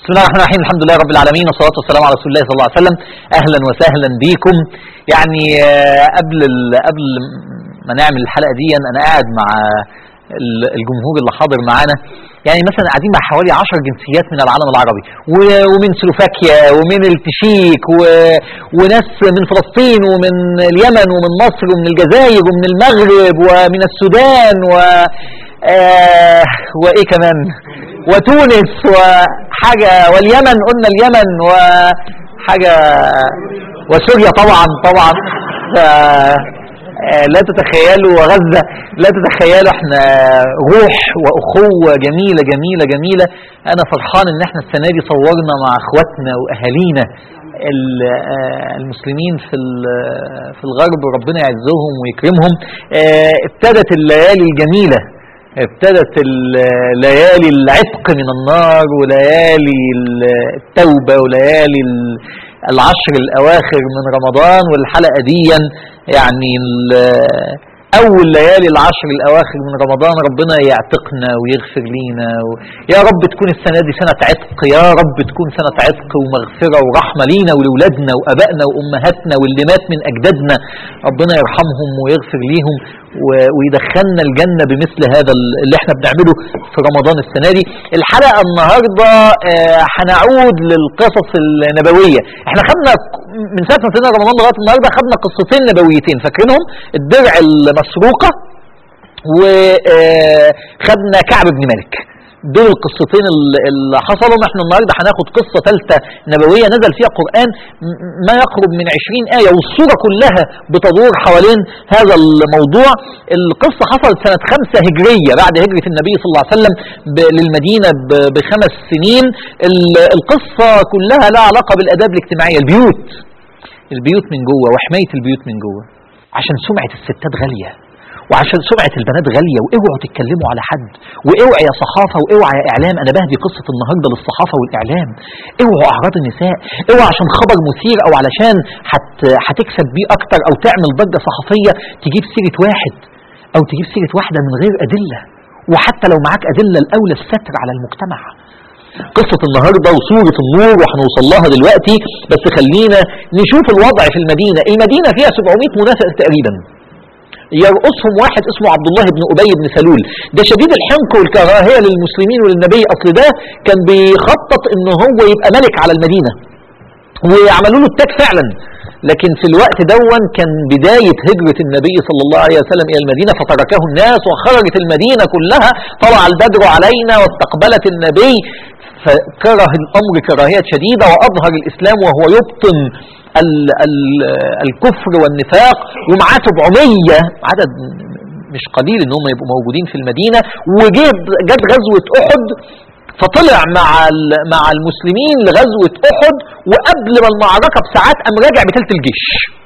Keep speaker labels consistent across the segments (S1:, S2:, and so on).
S1: بسم الله الرحمن الرحيم الحمد لله رب العالمين والصلاة والسلام على رسول الله صلى الله عليه وسلم أهلا وسهلا بكم يعني آه، قبل ال- قبل ما نعمل الحلقة دي أنا قاعد مع ال- الجمهور اللي حاضر معانا يعني مثلا قاعدين مع حوالي 10 جنسيات من العالم العربي و- ومن سلوفاكيا ومن التشيك و- وناس من فلسطين ومن اليمن ومن مصر ومن الجزائر ومن المغرب ومن السودان و آه وايه كمان وتونس وحاجة واليمن قلنا اليمن وحاجة وسوريا طبعا طبعا ف- آه، لا تتخيلوا وغزة لا تتخيلوا احنا روح واخوة جميلة جميلة جميلة انا فرحان ان احنا السنة دي صورنا مع اخواتنا واهالينا ال- آه، المسلمين في ال- في الغرب ربنا يعزهم ويكرمهم آه، ابتدت الليالي الجميلة ابتدت ال- ليالي العتق من النار وليالي ال- التوبة وليالي ال- العشر الأواخر من رمضان والحلقة دي يعني ال- أول ليالي العشر الأواخر من رمضان ربنا يعتقنا ويغفر لينا و... يا رب تكون السنة دي سنة عتق يا رب تكون سنة عتق ومغفرة ورحمة لينا ولولادنا وأبائنا وأمهاتنا واللي مات من أجدادنا ربنا يرحمهم ويغفر ليهم و... ويدخلنا الجنة بمثل هذا ال- اللي احنا بنعمله في رمضان السنة دي الحلقة النهاردة آه، هنعود للقصص النبوية احنا خدنا ك- من ساعة ما ابتدينا رمضان لغاية النهاردة خدنا قصتين نبويتين فاكرينهم الدرع المسروقة وخدنا كعب بن مالك دول القصتين ال- اللي حصلوا احنا النهارده هناخد قصه ثالثه نبويه نزل فيها قران م- ما يقرب من 20 ايه والصوره كلها بتدور حوالين هذا الموضوع القصه حصلت سنه 5 هجريه بعد هجره النبي صلى الله عليه وسلم ب- للمدينه ب- بخمس سنين ال- القصه كلها لها علاقه بالاداب الاجتماعيه البيوت البيوت من جوه وحمايه البيوت من جوه عشان سمعه الستات غاليه وعشان سمعة البنات غالية واوعوا تتكلموا على حد واوعى يا صحافة واوعى يا اعلام انا بهدي قصة النهاردة للصحافة والاعلام اوعوا اعراض النساء اوعى عشان خبر مثير او علشان هت هتكسب بيه اكتر او تعمل ضجة صحفية تجيب سيرة واحد او تجيب سيرة واحدة من غير ادلة وحتى لو معاك ادلة الاولى الستر على المجتمع قصة النهاردة وصورة النور وهنوصل لها دلوقتي بس خلينا نشوف الوضع في المدينة المدينة فيها 700 منافق تقريبا يرقصهم واحد اسمه عبد الله بن ابي بن سلول ده شديد الحنق والكراهيه للمسلمين وللنبي اصل ده كان بيخطط ان هو يبقى ملك على المدينه وعملوا له التاج فعلا لكن في الوقت دون كان بداية هجرة النبي صلى الله عليه وسلم إلى المدينة فتركه الناس وخرجت المدينة كلها طلع البدر علينا واستقبلت النبي فكره الأمر كراهية شديدة وأظهر الإسلام وهو يبطن ال ال الكفر والنفاق ومعاه 700 عدد مش قليل ان هم يبقوا موجودين في المدينه وجد جت غزوه احد فطلع مع ال- مع المسلمين لغزوه احد وقبل ما المعركه بساعات قام راجع بثلث الجيش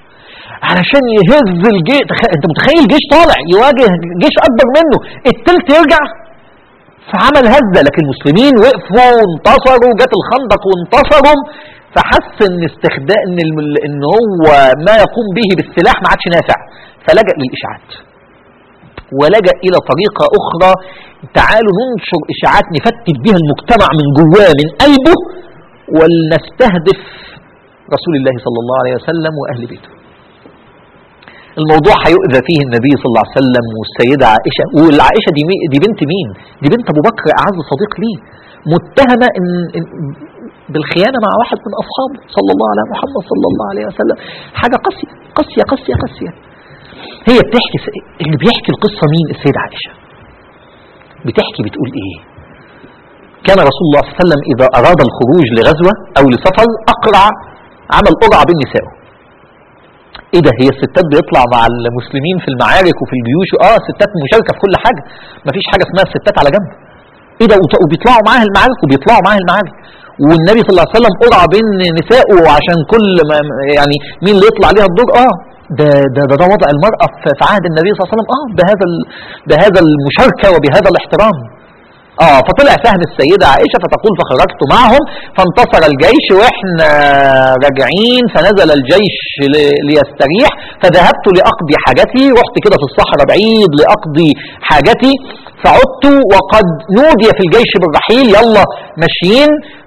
S1: علشان يهز الجيش تخ... انت متخيل جيش طالع يواجه جيش اكبر منه التلت يرجع فعمل هزه لكن المسلمين وقفوا وانتصروا جت الخندق وانتصروا فحس ان استخدام ان الم- ان هو ما يقوم به بالسلاح ما عادش نافع فلجأ للاشاعات ولجأ الى طريقه اخرى تعالوا ننشر اشاعات نفتت بها المجتمع من جواه من قلبه ولنستهدف رسول الله صلى الله عليه وسلم واهل بيته الموضوع هيؤذى فيه النبي صلى الله عليه وسلم والسيدة عائشة والعائشة دي, مي- دي بنت مين دي بنت أبو بكر أعز صديق ليه متهمة إن إن بالخيانة مع واحد من أصحابه صلى الله على محمد صلى الله عليه وسلم حاجة قاسية قاسية قاسية قاسية هي بتحكي اللي بيحكي القصة مين السيدة عائشة بتحكي بتقول إيه كان رسول الله صلى الله عليه وسلم إذا أراد الخروج لغزوة أو لسفر أقرع عمل قرعة بين نسائه ايه ده هي الستات بيطلع مع المسلمين في المعارك وفي الجيوش اه الستات مشاركه في كل حاجه مفيش حاجه اسمها الستات على جنب ايه ده وت- وبيطلعوا معاها المعارك وبيطلعوا معاها المعارك والنبي صلى الله عليه وسلم قرع بين نسائه عشان كل ما يعني مين اللي يطلع عليها الدور اه ده ده ده, ده وضع المرأة في في عهد النبي صلى الله عليه وسلم اه بهذا ال- بهذا المشاركة وبهذا الاحترام اه فطلع فهم السيدة عائشة فتقول فخرجت معهم فانتصر الجيش واحنا راجعين فنزل الجيش ل- ليستريح فذهبت لأقضي حاجتي رحت كده في الصحراء بعيد لأقضي حاجتي فعدت وقد نودي في الجيش بالرحيل يلا ماشيين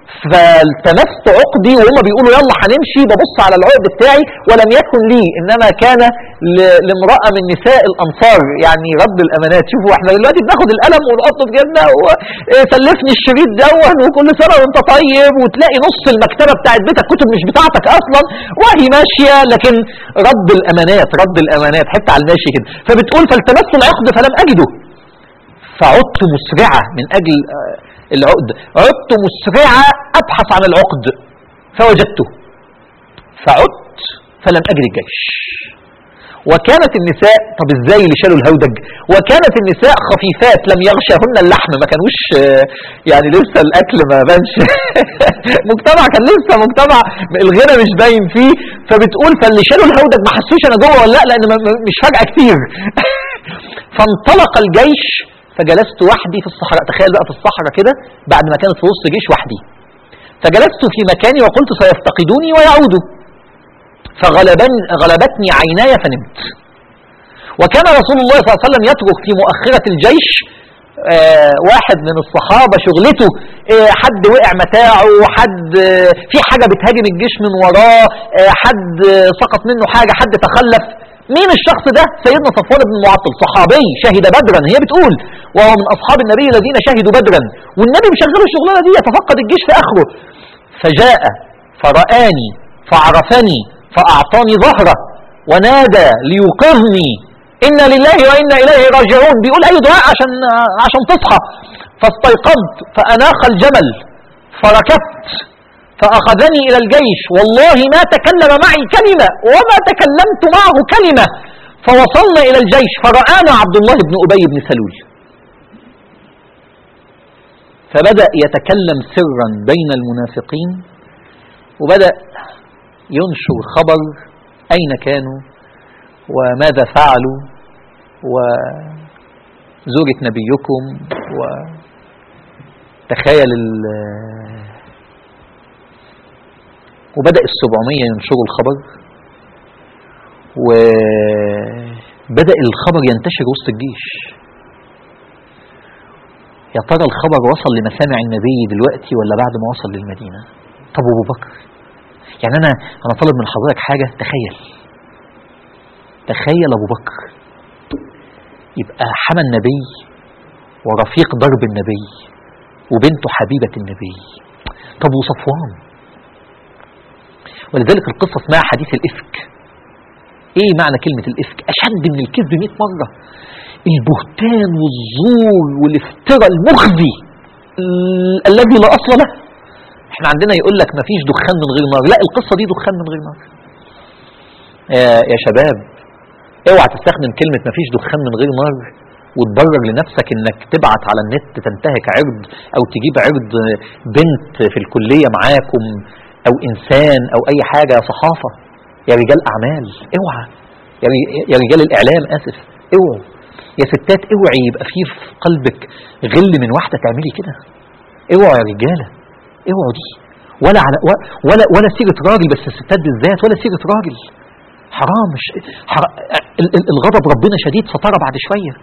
S1: فالتمست عقدي وهم بيقولوا يلا هنمشي ببص على العقد بتاعي ولم يكن لي انما كان ل- لامراه من نساء الانصار يعني رد الامانات شوفوا احنا دلوقتي بناخد القلم ونحطه في جيبنا وسلفني الشريط دون وكل سنه وانت طيب وتلاقي نص المكتبه بتاعت بيتك كتب مش بتاعتك اصلا وهي ماشيه لكن رد الامانات رد الامانات حتى على الماشي كده فبتقول فالتمست العقد فلم اجده فعدت مسرعة من أجل آه، العقد عدت مسرعة أبحث عن العقد فوجدته فعدت فلم أجد الجيش وكانت النساء طب ازاي اللي شالوا الهودج وكانت النساء خفيفات لم يغشهن اللحم ما كانوش آه، يعني لسه الاكل ما بانش مجتمع كان لسه مجتمع الغنى مش باين فيه فبتقول فاللي شالوا الهودج ما حسوش انا جوه ولا لا لان ما- ما- مش فجأة كتير فانطلق الجيش فجلست وحدي في الصحراء تخيل بقى في الصحراء كده بعد ما كانت في وسط جيش وحدي فجلست في مكاني وقلت سيفتقدوني ويعودوا فغلبني غلبتني عيناي فنمت وكان رسول الله صلى الله عليه وسلم يترك في مؤخرة الجيش آه واحد من الصحابة شغلته آه حد وقع متاعه حد آه في حاجة بتهاجم الجيش من وراه آه حد آه سقط منه حاجة حد تخلف مين الشخص ده سيدنا صفوان بن معطل صحابي شهد بدرا هي بتقول وهو من أصحاب النبي الذين شهدوا بدرا والنبي مشغله الشغلانة دي يتفقد الجيش في آخره فجاء فرآني فعرفني فأعطاني ظهره ونادى ليوقظني إنا لله وإنا إليه راجعون بيقول أي دعاء عشان عشان تصحى فاستيقظت فأناخ الجمل فركبت فأخذني إلى الجيش والله ما تكلم معي كلمة وما تكلمت معه كلمة فوصلنا إلى الجيش فرآنا عبد الله بن أبي بن سلول فبدأ يتكلم سرا بين المنافقين وبدأ ينشر خبر أين كانوا وماذا فعلوا وزوجة نبيكم وتخيل ال- وبدأ السبعمية ينشروا الخبر وبدأ الخبر ينتشر وسط الجيش يا ترى الخبر وصل لمسامع النبي دلوقتي ولا بعد ما وصل للمدينة طب أبو بكر يعني أنا أنا طالب من حضرتك حاجة تخيل تخيل أبو بكر يبقى حمى النبي ورفيق درب النبي وبنته حبيبة النبي طب وصفوان ولذلك القصة اسمها حديث الإفك ايه معنى كلمة الإفك أشد من الكذب 100 مرة البهتان والزور والافتراء المخزي ال- الذي لا أصل له احنا عندنا يقول لك مفيش دخان من غير نار لا القصة دي دخان من غير نار يا, يا شباب اوعى تستخدم كلمة مفيش دخان من غير نار وتبرر لنفسك انك تبعت على النت تنتهك عرض او تجيب عرض بنت في الكلية معاكم او انسان او اي حاجة يا صحافة يا رجال اعمال اوعى يا ري- يا رجال الاعلام اسف اوعوا يا ستات اوعي يبقى فيه في قلبك غل من واحدة تعملي كده اوعوا يا رجالة اوعوا دي ولا على ولا ولا سيرة راجل بس الستات بالذات ولا سيرة راجل حرام مش حرام ال- ال- الغضب ربنا شديد سترى بعد شوية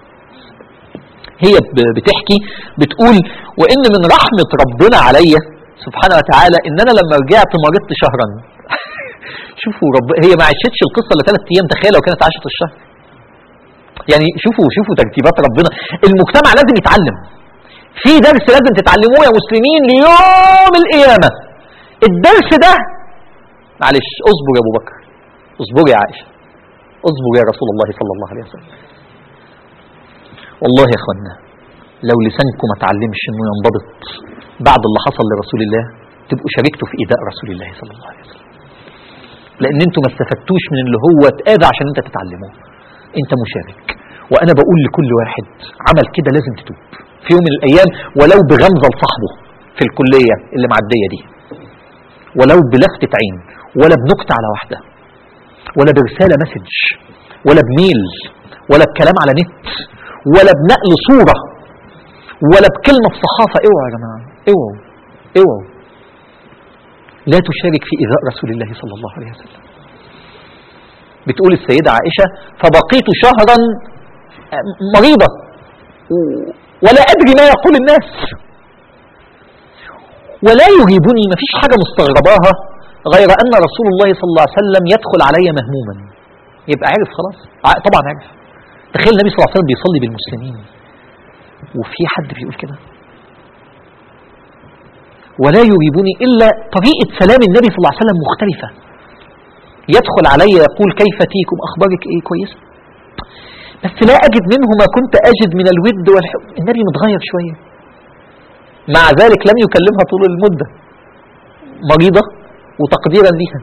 S1: هي ب- بتحكي بتقول وان من رحمة ربنا عليا سبحانه وتعالى ان انا لما رجعت مرضت شهرا شوفوا رب هي ما عاشتش القصة الا ثلاث ايام تخيل لو كانت عاشت الشهر يعني شوفوا شوفوا ترتيبات ربنا المجتمع لازم يتعلم في درس لازم تتعلموه يا مسلمين ليوم القيامة الدرس ده معلش اصبر يا ابو بكر اصبر يا عائشة اصبر يا رسول الله صلى الله عليه وسلم والله يا اخوانا لو لسانكم ما تعلمش انه ينضبط بعد اللي حصل لرسول الله تبقوا شاركتوا في ايذاء رسول الله صلى الله عليه وسلم لان انتوا ما استفدتوش من اللي هو اتاذى عشان انت تتعلموه انت مشارك وانا بقول لكل واحد عمل كده لازم تتوب في يوم من الايام ولو بغمزه لصاحبه في الكليه اللي معديه دي ولو بلفتة عين ولا بنكتة على واحدة ولا برسالة مسج ولا بميل ولا بكلام على نت ولا بنقل صورة ولا بكلمة في صحافة اوعوا يا جماعة اوعوا اوعوا لا تشارك في إيذاء رسول الله صلى الله عليه وسلم بتقول السيدة عائشة فبقيت شهرا مريضة و- ولا أدري ما يقول الناس ولا يريبني ما فيش حاجة مستغرباها غير أن رسول الله صلى الله عليه وسلم يدخل علي مهموما يبقى عرف خلاص ع- طبعا عرف تخيل النبي صلى الله عليه وسلم بيصلي بالمسلمين وفي حد بيقول كده ولا يريبني إلا طريقة سلام النبي صلى الله عليه وسلم مختلفة يدخل علي يقول كيف تيكم أخبارك إيه كويسة بس لا أجد منه ما كنت أجد من الود والحب النبي متغير شوية مع ذلك لم يكلمها طول المدة مريضة وتقديرا ليها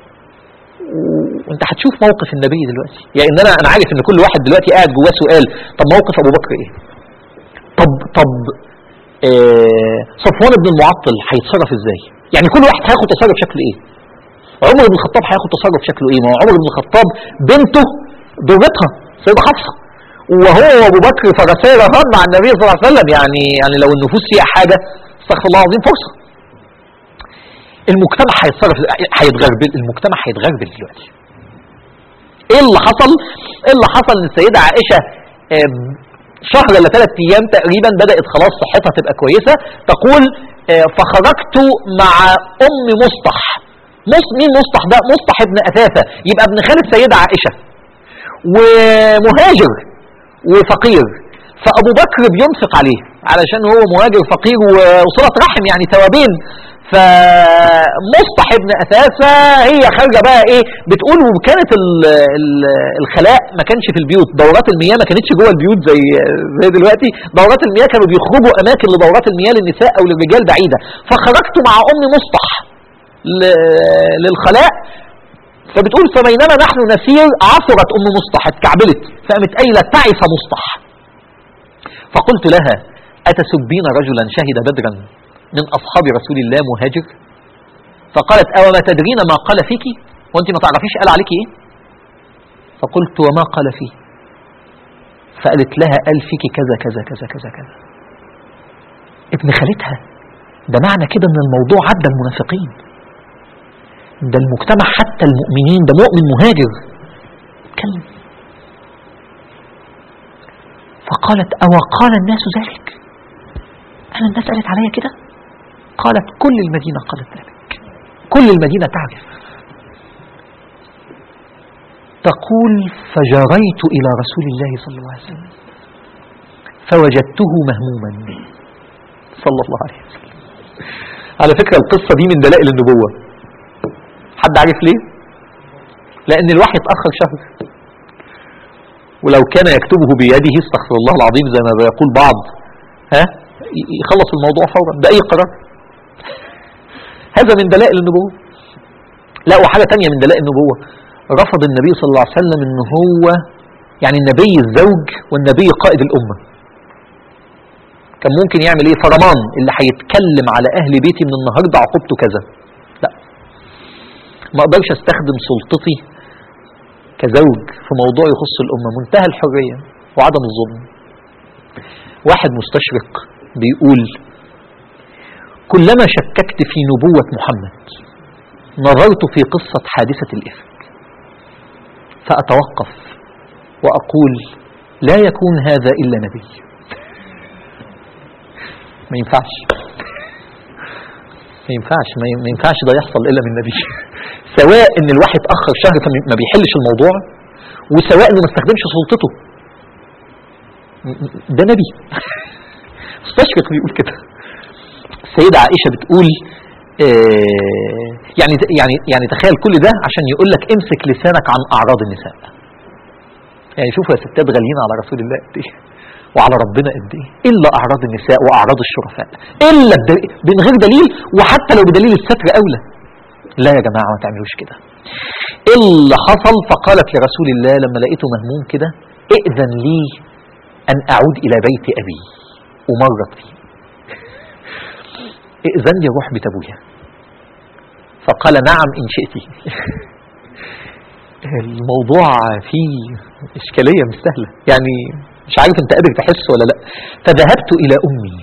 S1: وانت هتشوف موقف النبي دلوقتي يعني انا انا عارف ان كل واحد دلوقتي قاعد جواه سؤال طب موقف ابو بكر ايه طب طب آه صفوان بن المعطل هيتصرف ازاي يعني كل واحد هياخد تصرف شكل ايه عمر بن الخطاب هياخد تصرف شكله ايه ما هو عمر بن الخطاب بنته ضرتها سيدة حفصة وهو وابو بكر فرسان رهان مع النبي صلى الله عليه وسلم يعني يعني لو النفوس فيها حاجه استغفر الله العظيم فرصه المجتمع هيتصرف هيتغربل المجتمع هيتغربل دلوقتي ايه اللي حصل ايه اللي حصل ان السيده عائشه آم، شهر ولا ثلاث ايام تقريبا بدات خلاص صحتها تبقى كويسه تقول آه، فخرجت مع ام مصطح مص مين مصطح ده مصطح ابن اثاثه يبقى ابن خالد السيده عائشه ومهاجر وفقير فابو بكر بينفق عليه علشان هو مهاجر فقير وصله رحم يعني ثوابين فمصطح ابن اثاثه هي خارجه بقى ايه بتقول وكانت ال- ال- الخلاء ما كانش في البيوت دورات المياه ما كانتش جوه البيوت زي زي دلوقتي دورات المياه كانوا بيخرجوا اماكن لدورات المياه للنساء او للرجال بعيده فخرجت مع ام مصطح ل- للخلاء فبتقول فبينما نحن نسير عثرت ام مصطح اتكعبلت فقامت قايله تعس مصطح فقلت لها اتسبين رجلا شهد بدرا من اصحاب رسول الله مهاجر فقالت او ما تدرين ما قال فيك وانت ما تعرفيش قال عليك ايه فقلت وما قال فيه فقالت لها قال فيك كذا كذا كذا كذا كذا ابن خالتها ده معنى كده ان الموضوع عدى المنافقين ده المجتمع حتى المؤمنين ده مؤمن مهاجر اتكلم فقالت أو قال الناس ذلك أنا الناس قالت عليا كده قالت كل المدينة قالت ذلك كل المدينة تعرف تقول فجريت إلى رسول الله صلى الله عليه وسلم فوجدته مهموما صلى الله عليه وسلم على فكرة القصة دي من دلائل النبوة حد عارف ليه لأن الوحي اتأخر شهر ولو كان يكتبه بيده استغفر الله العظيم زي ما بيقول بعض ها ي- يخلص الموضوع فورا بأي قرار هذا من دلائل النبوة لا وحاجة تانية من دلائل النبوة رفض النبي صلى الله عليه وسلم ان هو يعني النبي الزوج والنبي قائد الأمة كان ممكن يعمل ايه فرمان اللي هيتكلم على اهل بيتي من النهارده عقوبته كذا لا ما اقدرش استخدم سلطتي كزوج في موضوع يخص الامه منتهى الحريه وعدم الظلم واحد مستشرق بيقول كلما شككت في نبوة محمد نظرت في قصة حادثة الإفك فأتوقف وأقول لا يكون هذا إلا نبي ما ينفعش ما ينفعش ما ي- ما ينفعش ده يحصل الا من نبي سواء ان الواحد اتاخر شهر فما بيحلش الموضوع وسواء انه ما استخدمش سلطته م- م- ده نبي مستشرق بيقول كده السيدة عائشة بتقول آه، يعني يعني يعني تخيل كل ده عشان يقول لك امسك لسانك عن اعراض النساء يعني شوفوا يا ستات غاليين على رسول الله قد ايه وعلى ربنا قد ايه الا اعراض النساء واعراض الشرفاء الا الدل... من غير دليل وحتى لو بدليل الستر اولى لا يا جماعه ما تعملوش كده إيه اللي حصل فقالت لرسول الله لما لقيته مهموم كده ائذن لي ان اعود الى بيت ابي ومرت فيه ائذن لي اروح بيت ابويا فقال نعم ان شئت الموضوع فيه اشكاليه مش سهله يعني مش عارف انت قادر تحس ولا لا فذهبت الى امي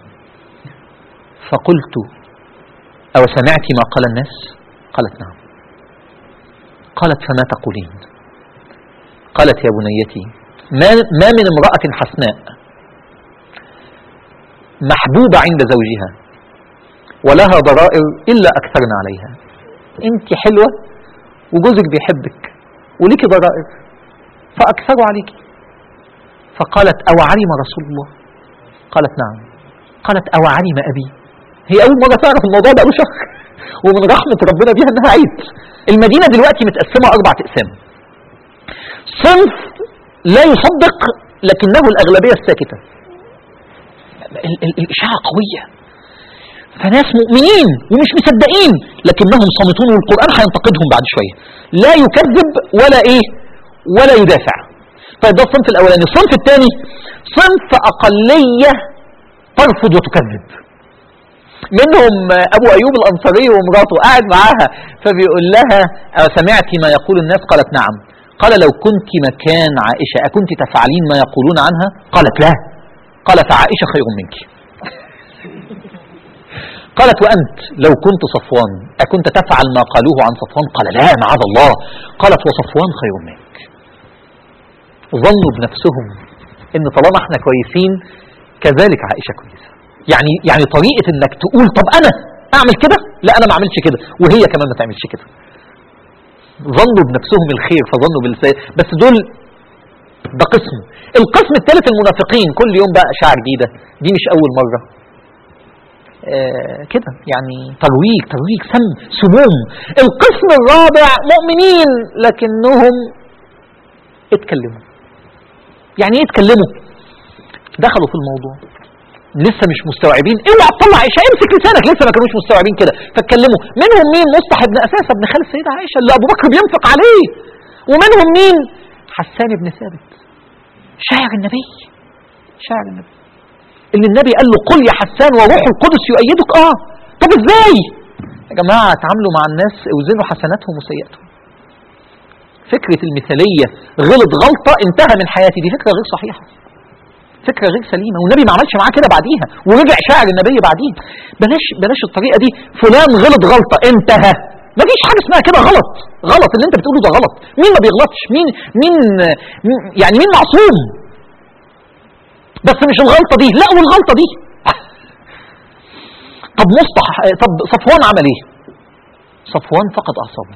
S1: فقلت او سمعت ما قال الناس قالت نعم قالت فما تقولين قالت يا بنيتي ما, ما من امرأة حسناء محبوبة عند زوجها ولها ضرائر إلا أكثرنا عليها أنت حلوة وجوزك بيحبك وليكي ضرائر فأكثروا عليك فقالت أو علم رسول الله قالت نعم قالت أو علم أبي هي أول مرة تعرف الموضوع ده شهر ومن رحمة ربنا بيها أنها عيد المدينة دلوقتي متقسمة أربع أقسام صنف لا يصدق لكنه الأغلبية الساكتة ال- ال- الإشاعة قوية فناس مؤمنين ومش مصدقين لكنهم صامتون والقرآن هينتقدهم بعد شوية لا يكذب ولا إيه ولا يدافع طيب ده الصنف الأولاني الصنف الثاني صنف أقلية ترفض وتكذب منهم أبو أيوب الأنصاري ومراته قاعد معاها فبيقول لها "أه سمعت ما يقول الناس قالت نعم قال لو كنت مكان عائشة أكنت تفعلين ما يقولون عنها قالت لا قال فعائشة خير منك قالت وأنت لو كنت صفوان أكنت تفعل ما قالوه عن صفوان قال لا معاذ الله قالت وصفوان خير منك ظنوا بنفسهم ان طالما احنا كويسين كذلك عائشة كويسة يعني يعني طريقة انك تقول طب انا اعمل كده لا انا ما اعملش كده وهي كمان ما تعملش كده ظنوا بنفسهم الخير فظنوا بالسيء بس دول ده قسم القسم الثالث المنافقين كل يوم بقى اشاعة جديدة دي مش اول مرة آه كده يعني ترويج ترويج سم سموم القسم الرابع مؤمنين لكنهم اتكلموا يعني ايه اتكلموا دخلوا في الموضوع لسه مش مستوعبين اوعى تطلع عائشه امسك لسانك لسه ما كانوش مستوعبين كده فاتكلموا منهم مين مصطح بن اساسه ابن خال السيده عائشه اللي ابو بكر بينفق عليه ومنهم مين حسان بن ثابت شاعر النبي شاعر النبي اللي النبي قال له قل يا حسان وروح القدس يؤيدك اه طب ازاي يا جماعه تعاملوا مع الناس اوزنوا حسناتهم وسيئاتهم فكرة المثالية غلط غلطة انتهى من حياتي دي فكرة غير صحيحة فكرة غير سليمة والنبي ما عملش معاه كده بعديها ورجع شاعر النبي بعدين بلاش بلاش الطريقة دي فلان غلط غلطة انتهى ما فيش حاجة اسمها كده غلط غلط اللي انت بتقوله ده غلط مين ما بيغلطش مين مين مين- يعني مين معصوم بس مش الغلطة دي لا والغلطة دي طب مصطح طب صفوان عمل ايه صفوان فقد اعصابه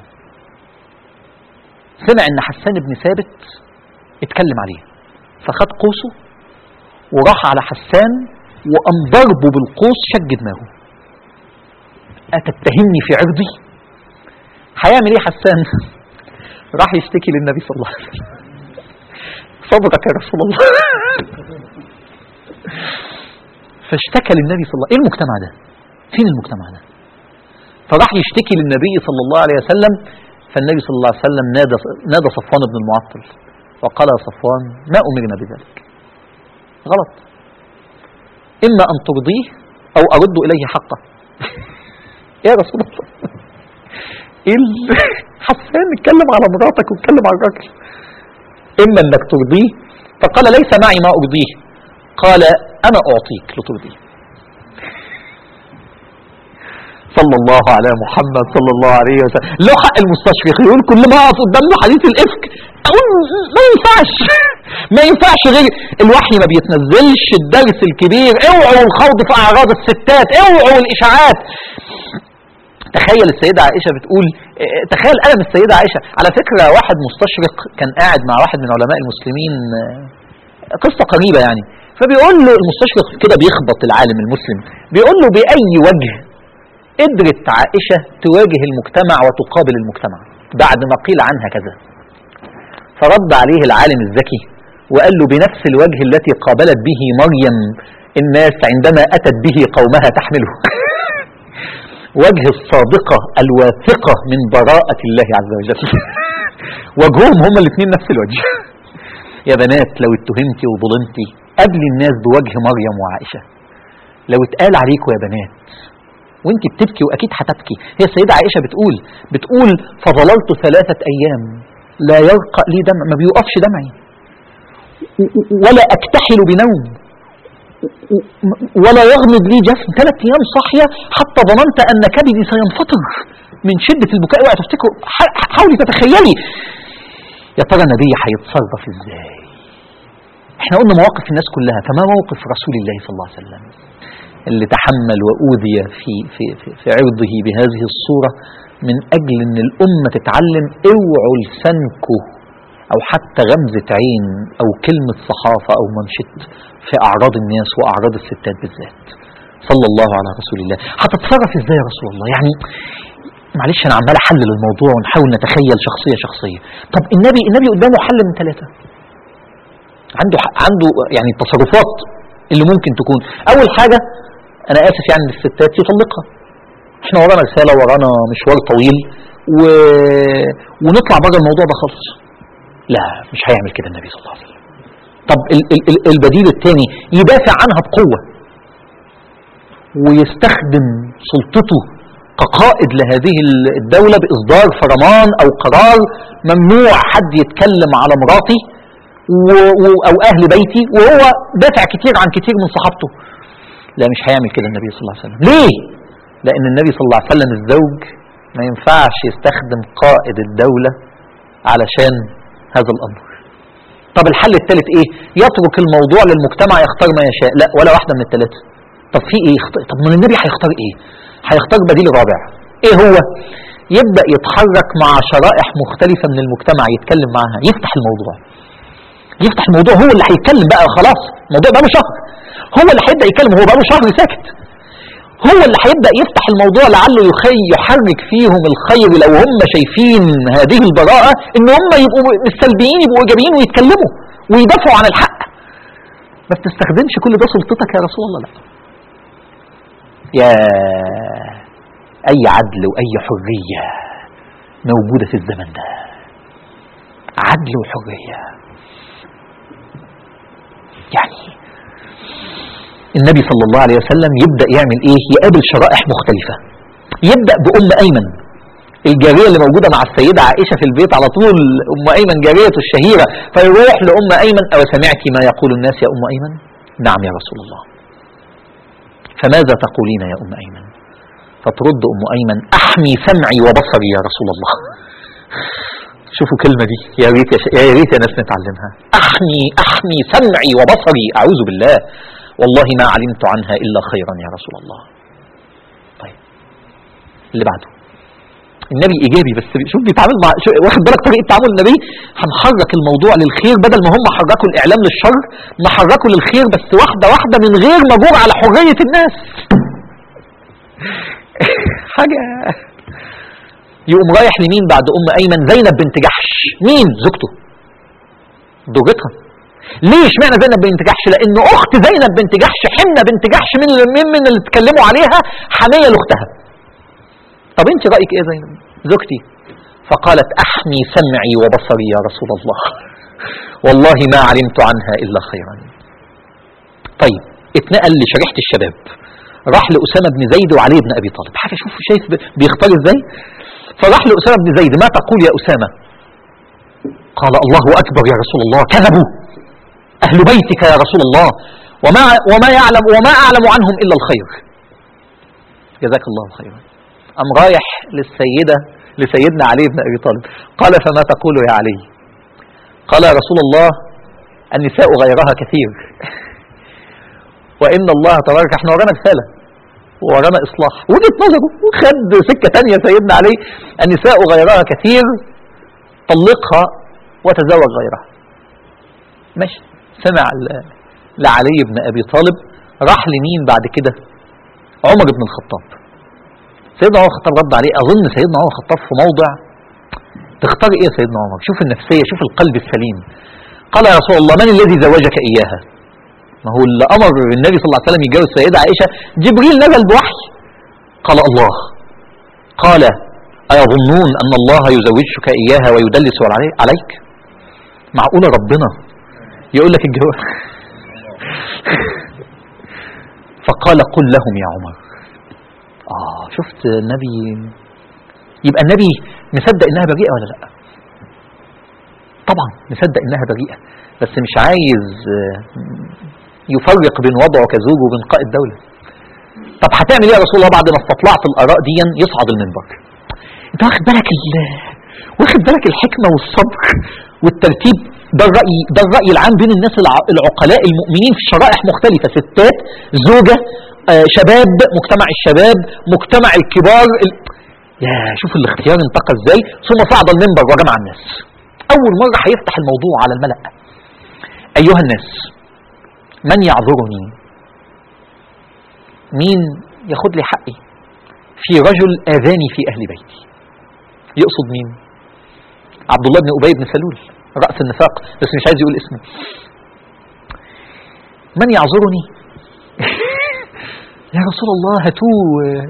S1: سمع ان حسان بن ثابت اتكلم عليه فخد قوسه وراح على حسان وقام ضربه بالقوس شج دماغه أتتهمني في عرضي هيعمل ايه حسان راح يشتكي للنبي صلى الله عليه وسلم صدقك يا رسول الله فاشتكى للنبي صلى الله عليه وسلم ايه المجتمع ده فين المجتمع ده فراح يشتكي للنبي صلى الله عليه وسلم فالنبي صلى الله عليه وسلم نادى نادى صفوان بن المعطل وقال يا صفوان ما أمرنا بذلك غلط إما أن ترضيه أو أرد إليه حقه يا رسول الله إيه ال- حسان اتكلم على مراتك واتكلم على الراجل إما أنك ترضيه فقال ليس معي ما أرضيه قال أنا أعطيك لترضيه صلى الله على محمد صلى الله عليه وسلم له حق المستشفق يقول كل ما اقف قدام له حديث الافك اقول ما ينفعش ما ينفعش غير الوحي ما بيتنزلش الدرس الكبير اوعوا الخوض في اعراض الستات اوعوا الاشاعات تخيل السيدة عائشة بتقول اه، تخيل ألم السيدة عائشة على فكرة واحد مستشرق كان قاعد مع واحد من علماء المسلمين اه، قصة قريبة يعني فبيقول له المستشرق كده بيخبط العالم المسلم بيقول له بأي وجه قدرت عائشة تواجه المجتمع وتقابل المجتمع بعد ما قيل عنها كذا فرد عليه العالم الذكي وقال له بنفس الوجه التي قابلت به مريم الناس عندما أتت به قومها تحمله وجه الصادقة الواثقة من براءة الله عز وجل وجههم هما الاثنين نفس الوجه يا بنات لو اتهمتي وظلمتي قبل الناس بوجه مريم وعائشة لو اتقال عليكم يا بنات وانت بتبكي واكيد هتبكي هي السيدة عائشة بتقول بتقول فظللت ثلاثة ايام لا يرقى لي دمع ما بيوقفش دمعي و- و- ولا اكتحل بنوم و- ولا يغمض لي جفن ثلاث ايام صاحية حتى ظننت ان كبدي سينفطر من شدة البكاء اوعي تفتكروا ح- حاولي تتخيلي يا ترى النبي هيتصرف ازاي احنا قلنا مواقف الناس كلها فما موقف رسول الله صلى الله عليه وسلم اللي تحمل وأوذي في, في, في, في عرضه بهذه الصورة من أجل أن الأمة تتعلم اوعوا لسانكم أو حتى غمزة عين أو كلمة صحافة أو منشط في أعراض الناس وأعراض الستات بالذات صلى الله على رسول الله هتتصرف ازاي يا رسول الله يعني معلش انا عمال احلل الموضوع ونحاول نتخيل شخصيه شخصيه طب النبي النبي قدامه حل من ثلاثه عنده عنده يعني التصرفات اللي ممكن تكون اول حاجه انا اسف يعني للستات يطلقها احنا ورانا رساله ورانا مشوار طويل و... ونطلع بره الموضوع ده خالص لا مش هيعمل كده النبي صلى الله عليه وسلم طب ال... ال... البديل الثاني يدافع عنها بقوه ويستخدم سلطته كقائد لهذه الدولة بإصدار فرمان أو قرار ممنوع حد يتكلم على مراتي أو أهل بيتي وهو دافع كتير عن كتير من صحابته لا مش هيعمل كده النبي صلى الله عليه وسلم ليه؟ لأن النبي صلى الله عليه وسلم الزوج ما ينفعش يستخدم قائد الدولة علشان هذا الأمر طب الحل الثالث ايه يترك الموضوع للمجتمع يختار ما يشاء لا ولا واحدة من الثلاثة طب في ايه طب من النبي هيختار ايه هيختار بديل رابع ايه هو يبدأ يتحرك مع شرائح مختلفة من المجتمع يتكلم معها يفتح الموضوع يفتح الموضوع هو اللي هيتكلم بقى خلاص الموضوع بقى له شهر هو اللي هيبدأ يتكلم هو بقى له شهر ساكت هو اللي هيبدأ يفتح الموضوع لعله يخي يحرك فيهم الخير لو هم شايفين هذه البراءة ان هم يبقوا السلبيين يبقوا ايجابيين ويتكلموا ويدافعوا عن الحق بس تستخدمش كل ده سلطتك يا رسول الله لا يا أي عدل وأي حرية موجودة في الزمن ده عدل وحرية يعني النبي صلى الله عليه وسلم يبدأ يعمل إيه يقابل شرائح مختلفة يبدأ بأم أيمن الجارية اللي موجودة مع السيدة عائشة في البيت على طول أم أيمن جارية الشهيرة فيروح لأم أيمن أو سمعت ما يقول الناس يا أم أيمن نعم يا رسول الله فماذا تقولين يا أم أيمن فترد أم أيمن أحمي سمعي وبصري يا رسول الله شوفوا كلمة دي يا ريت يا, ش... يا ريت يا ناس نتعلمها أحمي أحمي سمعي وبصري أعوذ بالله والله ما علمت عنها إلا خيرا يا رسول الله طيب اللي بعده النبي ايجابي بس شوف بيتعامل مع شو واخد بالك طريقه تعامل النبي هنحرك الموضوع للخير بدل ما هم حركوا الاعلام للشر نحركه للخير بس واحده واحده من غير ما جور على حريه الناس حاجه يقوم رايح لمين بعد ام ايمن زينب بنت جحش مين زوجته زوجتها ليه اشمعنى زينب بنت جحش لان اخت زينب بنت جحش حنه بنت جحش من من, من اللي اتكلموا عليها حميه لاختها طب انت رايك ايه زينب زوجتي فقالت احمي سمعي وبصري يا رسول الله والله ما علمت عنها الا خيرا طيب اتنقل لشريحه الشباب راح لاسامه بن زيد وعلي بن ابي طالب حاجه شوف شايف بيختار ازاي فراح لاسامه بن زيد ما تقول يا اسامه قال الله اكبر يا رسول الله كذبوا اهل بيتك يا رسول الله وما وما يعلم وما اعلم عنهم الا الخير جزاك الله خيرا قام رايح للسيدة لسيدنا علي بن أبي طالب قال فما تقول يا علي قال يا رسول الله النساء غيرها كثير وإن الله تبارك احنا ورانا رسالة ورانا إصلاح وجهة نظره وخد سكة تانية سيدنا علي النساء غيرها كثير طلقها وتزوج غيرها ماشي سمع لعلي بن أبي طالب راح لمين بعد كده عمر بن الخطاب سيدنا عمر الخطاب رد عليه اظن سيدنا عمر الخطاب في موضع تختار ايه يا سيدنا عمر شوف النفسيه شوف القلب السليم قال يا رسول الله من الذي زوجك اياها ما هو اللي امر النبي صلى الله عليه وسلم يتجوز السيده عائشه جبريل نزل بوحي قال الله قال ايظنون ان الله يزوجك اياها ويدلس عليك معقوله ربنا يقول لك الجواب فقال قل لهم يا عمر آه شفت النبي يبقى النبي مصدق إنها بريئة ولا لأ طبعا مصدق إنها بريئة بس مش عايز يفرق بين وضعه كزوج وبين قائد دولة طب هتعمل ايه يا رسول الله بعد ما استطلعت الآراء دي يصعد المنبر انت واخد بالك واخد بالك الحكمة والصبر والترتيب ده الرأي ده الرأي العام بين الناس العقلاء المؤمنين في شرائح مختلفة ستات زوجة آه شباب مجتمع الشباب مجتمع الكبار ال... يا شوف الاختيار انتقى ازاي ثم صعد المنبر وجمع الناس اول مرة هيفتح الموضوع على الملأ ايها الناس من يعذرني مين ياخد لي حقي في رجل اذاني في اهل بيتي يقصد مين عبد الله بن ابي بن سلول راس النفاق بس مش عايز يقول اسمه من يعذرني يا رسول الله هاتوه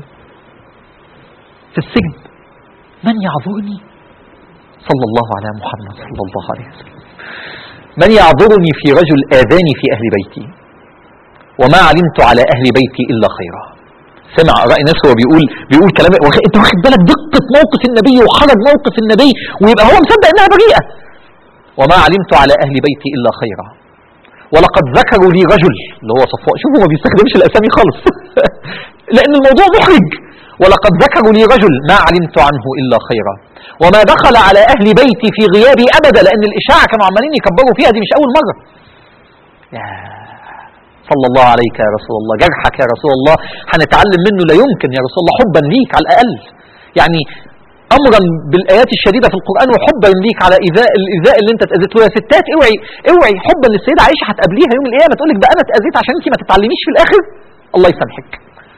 S1: في السجن من يعذرني صلى الله على محمد صلى الله عليه وسلم من يعذرني في رجل آذاني في أهل بيتي وما علمت على أهل بيتي إلا خيرا سمع رأي ناس هو بيقول بيقول كلام وخ... انت واخد بالك دقة موقف النبي وخرج موقف النبي ويبقى هو مصدق انها بريئة وما علمت على أهل بيتي إلا خيرا ولقد ذكروا لي رجل اللي هو صفوان شوفوا ما بيستخدمش الأسامي خالص لأن الموضوع محرج ولقد ذكروا لي رجل ما علمت عنه إلا خيرا وما دخل على أهل بيتي في غيابي أبدا لأن الإشاعة كانوا عمالين يكبروا فيها دي مش أول مرة يا صلى الله عليك يا رسول الله جرحك يا رسول الله هنتعلم منه لا يمكن يا رسول الله حبا ليك على الأقل يعني امرا بالايات الشديده في القران وحبا ليك على ايذاء الايذاء اللي انت اتاذيته يا ستات اوعي اوعي حبا للسيده عائشه هتقابليها يوم القيامه تقول لك ده انا اتاذيت عشان انت ما تتعلميش في الاخر الله يسامحك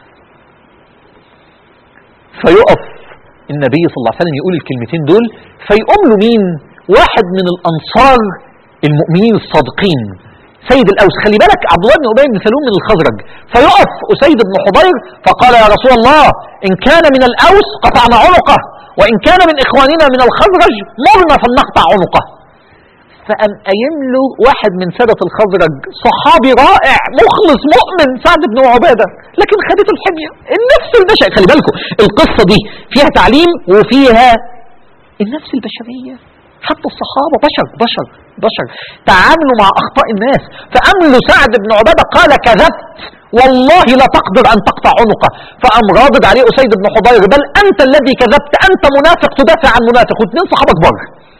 S1: فيقف النبي صلى الله عليه وسلم يقول الكلمتين دول فيقوم له مين واحد من الانصار المؤمنين الصادقين سيد الاوس خلي بالك عبد الله بن ابي بن سلول من الخزرج فيقف اسيد بن حضير فقال يا رسول الله ان كان من الاوس قطعنا عنقه وان كان من اخواننا من الخزرج مرنا فلنقطع عنقه فقام قايم له واحد من سادة الخزرج صحابي رائع مخلص مؤمن سعد بن عبادة لكن خدته الحمية النفس البشرية خلي بالكم القصة دي فيها تعليم وفيها النفس البشرية حتى الصحابة بشر بشر بشر تعاملوا مع أخطاء الناس فأمل سعد بن عبادة قال كذبت والله لا تقدر أن تقطع عنقه فأم رادد عليه أسيد بن حضير بل أنت الذي كذبت أنت منافق تدافع عن منافق واثنين صحابة كبار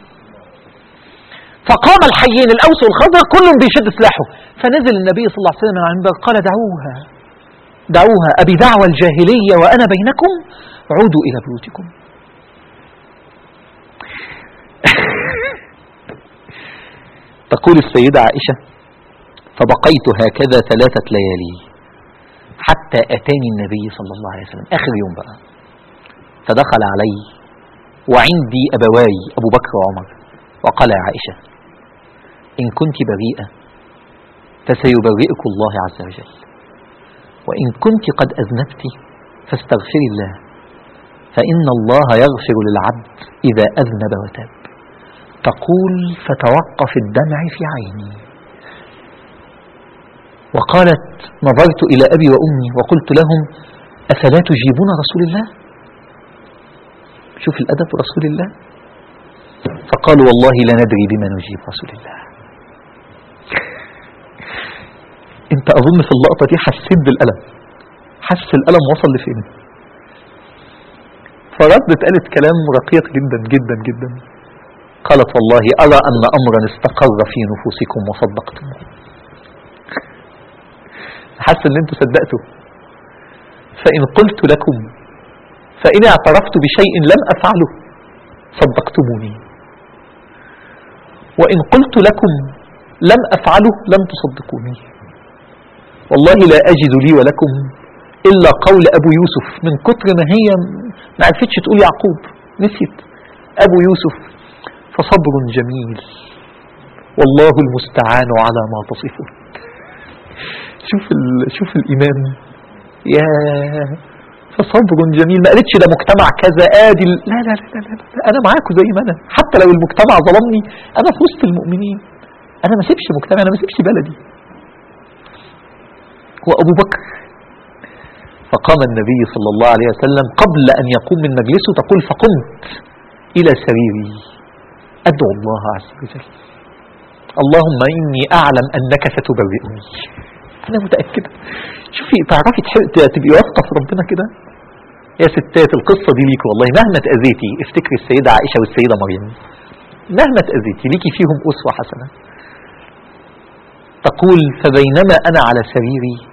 S1: فقام الحيين الأوس والخضر كل بيشد سلاحه فنزل النبي صلى الله عليه وسلم على المنبر قال دعوها دعوها أبي دعوى الجاهلية وأنا بينكم عودوا إلى بيوتكم تقول السيدة عائشة فبقيت هكذا ثلاثة ليالي حتى أتاني النبي صلى الله عليه وسلم آخر يوم بقى فدخل علي وعندي أبواي أبو بكر وعمر وقال يا عائشة إن كنت بريئة فسيبرئك الله عز وجل وإن كنت قد أذنبت فاستغفري الله فإن الله يغفر للعبد إذا أذنب وتاب تقول فتوقف الدمع في عيني وقالت نظرت إلى أبي وأمي وقلت لهم أفلا تجيبون رسول الله شوف الأدب رسول الله فقالوا والله لا ندري بما نجيب رسول الله انت اظن في اللقطة دي حسيت بالألم حس الألم وصل لفين فردت قالت كلام رقيق جدا جدا جدا قالت والله أرى أن أمرا استقر في نفوسكم وصدقتموه حس ان انتوا صدقتوا فإن قلت لكم فإن اعترفت بشيء لم أفعله صدقتموني وإن قلت لكم لم أفعله لم تصدقوني والله لا أجد لي ولكم إلا قول أبو يوسف من كتر ما هي ما عرفتش تقول يعقوب نسيت أبو يوسف فصبر جميل والله المستعان على ما تصفون شوف شوف الإيمان يا فصبر جميل ما قالتش ده مجتمع كذا ادي لا لا لا لا, لا, لا انا معاكم زي ما انا حتى لو المجتمع ظلمني انا في وسط المؤمنين انا ما سيبش مجتمع انا ما سيبش بلدي وابو بكر فقام النبي صلى الله عليه وسلم قبل ان يقوم من مجلسه تقول فقمت الى سريري ادعو الله عز وجل اللهم اني اعلم انك ستبرئني انا متاكده شوفي تعرفي تبقي واثقه في ربنا كده يا ستات القصة دي ليك والله مهما تأذيتي افتكري السيدة عائشة والسيدة مريم مهما تأذيتي ليكي فيهم أسوة حسنة تقول فبينما أنا على سريري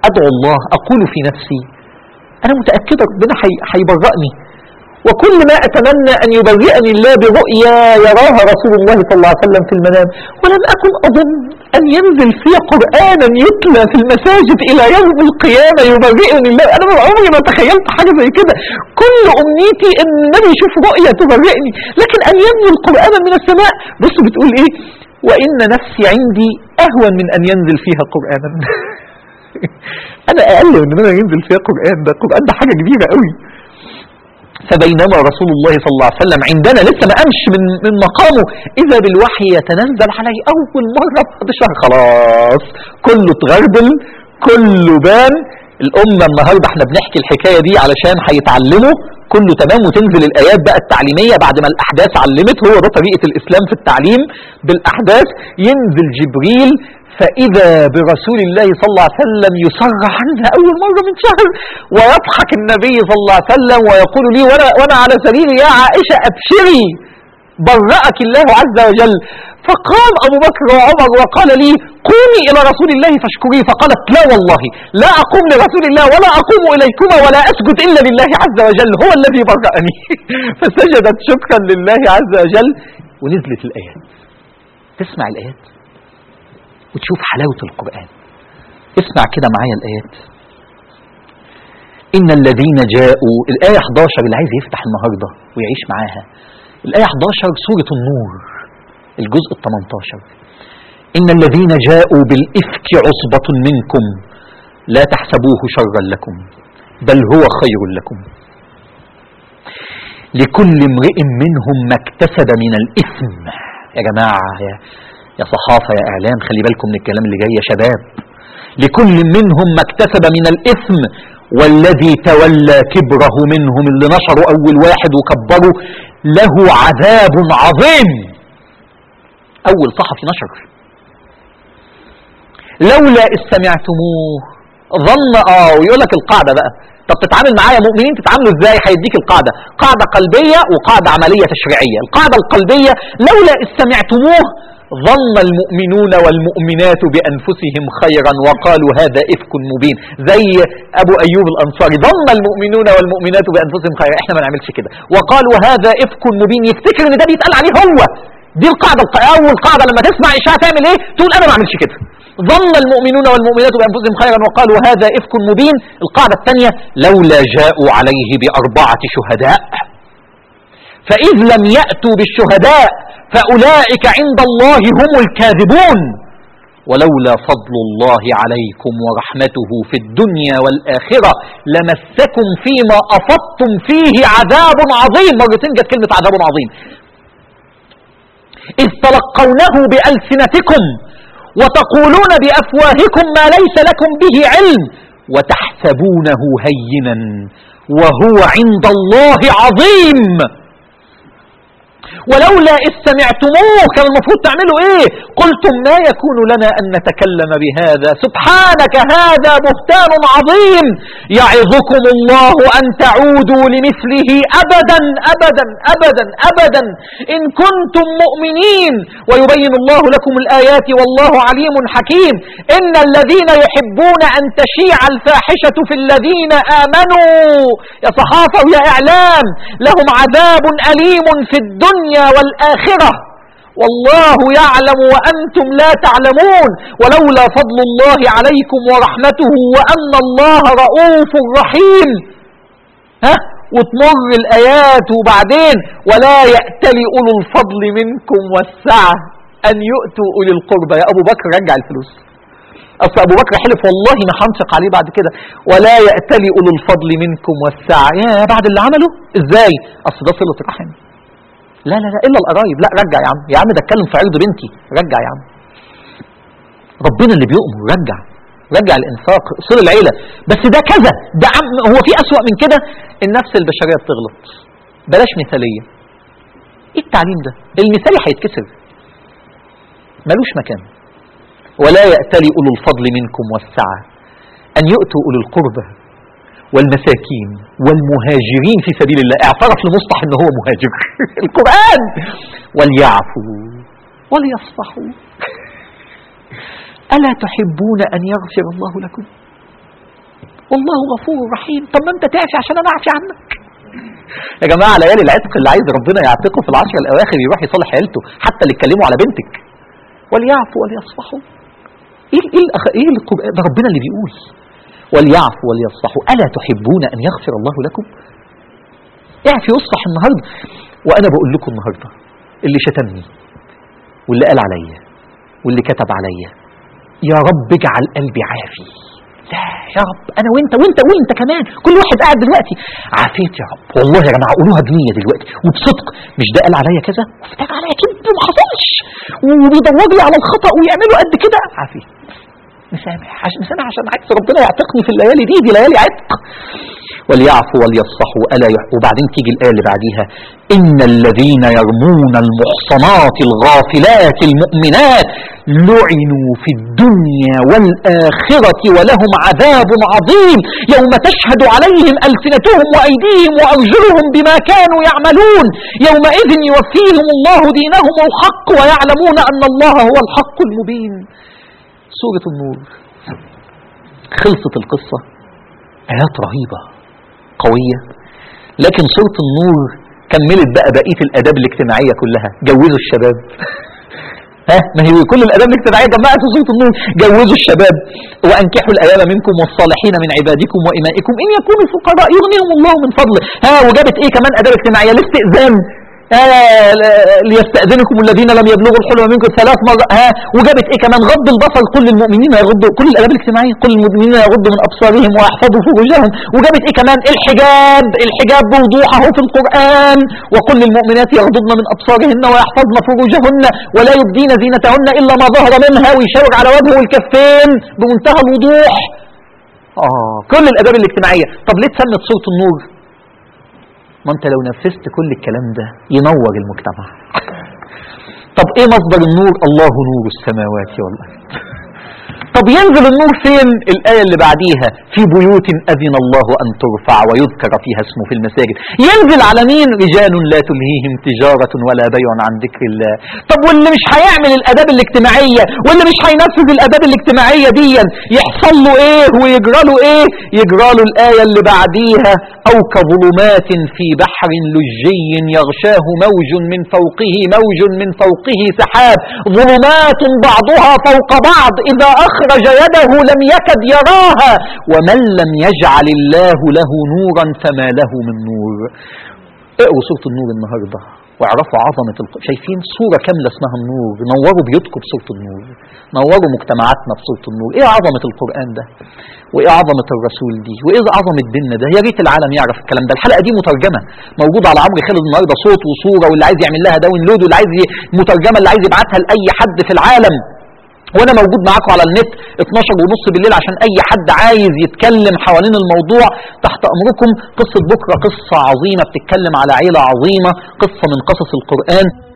S1: أدعو الله أقول في نفسي أنا متأكد ربنا هيبرأني وكل ما أتمنى أن يبرئني الله برؤيا يراها رسول الله صلى الله عليه وسلم في المنام ولم أكن أظن أن ينزل في قرآنا يتلى في المساجد إلى يوم القيامة يبرئني الله أنا من عمري ما تخيلت حاجة زي كده كل أمنيتي أن النبي يشوف رؤيا تبرئني لكن أن ينزل قرآنا من السماء بص بتقول إيه وإن نفسي عندي أهون من أن ينزل فيها قرآنا أنا أقل من أن ينزل فيها قرآن ده القرآن ده حاجة كبيرة قوي فبينما رسول الله صلى الله عليه وسلم عندنا لسه ما قامش من من مقامه اذا بالوحي يتنزل عليه اول مره بعد شهر خلاص كله اتغربل كله بان الامه النهارده احنا بنحكي الحكايه دي علشان هيتعلموا كله تمام وتنزل الايات بقى التعليميه بعد ما الاحداث علمت هو ده طريقه الاسلام في التعليم بالاحداث ينزل جبريل فإذا برسول الله صلى الله عليه وسلم يصرح عنها أول مرة من شهر ويضحك النبي صلى الله عليه وسلم ويقول لي وأنا, وأنا على سريري يا عائشة أبشري برأك الله عز وجل فقام أبو بكر وعمر وقال لي قومي إلى رسول الله فاشكريه فقالت لا والله لا أقوم لرسول الله ولا أقوم إليكما ولا أسجد إلا لله عز وجل هو الذي برأني فسجدت شكرا لله عز وجل ونزلت الآيات تسمع الآيات وتشوف حلاوة القرآن اسمع كده معايا الآيات إن الذين جاءوا الآية 11 اللي عايز يفتح النهاردة ويعيش معاها الآية 11 سورة النور الجزء ال 18 إن الذين جاءوا بالإفك عصبة منكم لا تحسبوه شرا لكم بل هو خير لكم لكل امرئ منهم ما اكتسب من الإثم يا جماعة يا يا صحافة يا إعلام خلي بالكم من الكلام اللي جاي يا شباب لكل منهم ما اكتسب من الإثم والذي تولى كبره منهم اللي نشروا أول واحد وكبروا له عذاب عظيم أول صحفي نشر لولا استمعتموه ظن اه ويقول لك القاعدة بقى طب تتعامل معايا مؤمنين تتعاملوا ازاي هيديك القاعدة قاعدة قلبية وقاعدة عملية تشريعية القاعدة القلبية لولا استمعتموه ظن المؤمنون والمؤمنات بأنفسهم خيرا وقالوا هذا إفك مبين زي أبو أيوب الأنصاري ظن المؤمنون والمؤمنات بأنفسهم خيرا إحنا ما نعملش كده وقالوا هذا إفك مبين يفتكر إن ده بيتقال عليه هو دي القاعدة أول قاعدة لما تسمع إشاعة تعمل إيه تقول أنا ما أعملش كده ظن المؤمنون والمؤمنات بأنفسهم خيرا وقالوا هذا إفك مبين القاعدة الثانية لولا جاءوا عليه بأربعة شهداء فإذ لم يأتوا بالشهداء فأولئك عند الله هم الكاذبون ولولا فضل الله عليكم ورحمته في الدنيا والآخرة لمسكم فيما أفضتم فيه عذاب عظيم مرتين جت كلمة عذاب عظيم إذ تلقونه بألسنتكم وتقولون بأفواهكم ما ليس لكم به علم وتحسبونه هينا وهو عند الله عظيم ولولا إذ سمعتموه كان المفروض تعملوا إيه قلتم ما يكون لنا أن نتكلم بهذا سبحانك هذا بهتان عظيم يعظكم الله أن تعودوا لمثله أبدا أبدا أبدا أبدا إن كنتم مؤمنين ويبين الله لكم الآيات والله عليم حكيم إن الذين يحبون أن تشيع الفاحشة في الذين آمنوا يا صحافة ويا إعلام لهم عذاب أليم في الدنيا والآخرة والله يعلم وأنتم لا تعلمون ولولا فضل الله عليكم ورحمته وأن الله رؤوف رحيم ها وتمر الآيات وبعدين ولا يأتلي أولو الفضل منكم والسعة أن يؤتوا أولي القربى يا أبو بكر رجع الفلوس أصل أبو بكر حلف والله ما هنفق عليه بعد كده ولا يأتلي أولو الفضل منكم والسعة يا بعد اللي عمله إزاي أصل ده صلة رحم لا لا لا الا القرايب لا رجع يا عم يا عم ده اتكلم في عرض بنتي رجع يا عم ربنا اللي بيؤمر رجع رجع الانفاق اصول العيله بس ده كذا ده عم هو في اسوأ من كده النفس البشريه بتغلط بلاش مثاليه ايه التعليم ده المثالي هيتكسر ملوش مكان ولا يأتلي أولو الفضل منكم والسعة أن يؤتوا أولو القربى والمساكين والمهاجرين في سبيل الله اعترف لمصطح ان هو مهاجر القرآن وليعفوا وليصفحوا ألا تحبون أن يغفر الله لكم والله غفور رحيم طب ما انت تعفي عشان انا اعفي عنك يا جماعه ليالي العتق اللي عايز ربنا يعتقه في العشر الاواخر يروح يصالح عيلته حتى اللي اتكلموا على بنتك وليعفوا وليصفحوا ايه ايه الأخ- ايه القران ده ربنا اللي بيقول وليعفوا وليصفحوا الا تحبون ان يغفر الله لكم اعفي واصفح النهارده وانا بقول لكم النهارده اللي شتمني واللي قال عليا واللي كتب عليا يا رب اجعل قلبي عافي لا يا رب انا وانت وانت وانت كمان كل واحد قاعد دلوقتي عافيت يا رب والله يا جماعه قولوها بنيه دلوقتي وبصدق مش ده قال عليا كذا وافتكر عليا كذب وما حصلش وبيدور لي على الخطا ويعملوا قد كده عافيت مسامح عشان مسامح عشان عايز ربنا يعتقني في الليالي دي دي ليالي عتق وليعفوا وليصفحوا الا يح... وبعدين تيجي الايه اللي بعديها ان الذين يرمون المحصنات الغافلات المؤمنات لعنوا في الدنيا والاخره ولهم عذاب عظيم يوم تشهد عليهم السنتهم وايديهم وارجلهم بما كانوا يعملون يومئذ يوفيهم الله دينهم الحق ويعلمون ان الله هو الحق المبين سوره النور خلصت القصه آيات رهيبة قوية لكن سورة النور كملت بقى بقية الآداب الاجتماعية كلها جوزوا الشباب ها ما هي كل الآداب الاجتماعية جمعت في سورة النور جوزوا الشباب وأنكحوا الأيام منكم والصالحين من عبادكم وإمائكم إن يكونوا فقراء يغنيهم الله من فضله ها وجابت إيه كمان آداب اجتماعية الاستئذان آه ليستأذنكم الذين لم يبلغوا الحلم منكم ثلاث مرات ها وجابت ايه كمان غض البصر كل المؤمنين يغضوا كل الاداب الاجتماعيه كل المؤمنين يغضوا من ابصارهم ويحفظوا فروجهم وجابت ايه كمان الحجاب الحجاب بوضوح اهو في القران وكل المؤمنات يغضضن من ابصارهن ويحفظن فروجهن ولا يبدين زينتهن الا ما ظهر منها ويشاور على وجهه والكفين بمنتهى الوضوح اه كل الاداب الاجتماعيه طب ليه اتسمت سوره النور ما انت لو نفذت كل الكلام ده ينور المجتمع طب ايه مصدر النور الله نور السماوات والارض طب ينزل النور فين الآية اللي بعديها في بيوت أذن الله أن ترفع ويذكر فيها اسمه في المساجد ينزل على مين رجال لا تلهيهم تجارة ولا بيع عن ذكر الله طب واللي مش هيعمل الآداب الاجتماعية واللي مش هينفذ الآداب الاجتماعية دي يحصل له ايه ويجرى له ايه يجرى له الآية اللي بعديها أو كظلمات في بحر لجي يغشاه موج من فوقه موج من فوقه سحاب ظلمات بعضها فوق بعض إذا أخرج يده لم يكد يراها ومن لم يجعل الله له نورا فما له من نور اقروا سورة النور النهاردة واعرفوا عظمة الق... شايفين صورة كاملة اسمها النور نوروا بيوتكم بسورة النور نوروا مجتمعاتنا بسورة النور ايه عظمة القرآن ده وايه عظمة الرسول دي وايه عظمة ديننا ده يا ريت العالم يعرف الكلام ده الحلقة دي مترجمة موجودة على عمرو خالد النهارده صوت وصورة واللي عايز يعمل لها داونلود واللي عايز ي... مترجمة اللي عايز يبعتها لأي حد في العالم وانا موجود معاكم على النت 12 ونص بالليل عشان اي حد عايز يتكلم حوالين الموضوع تحت امركم قصة بكرة قصة عظيمة بتتكلم على عيلة عظيمة قصة من قصص القرآن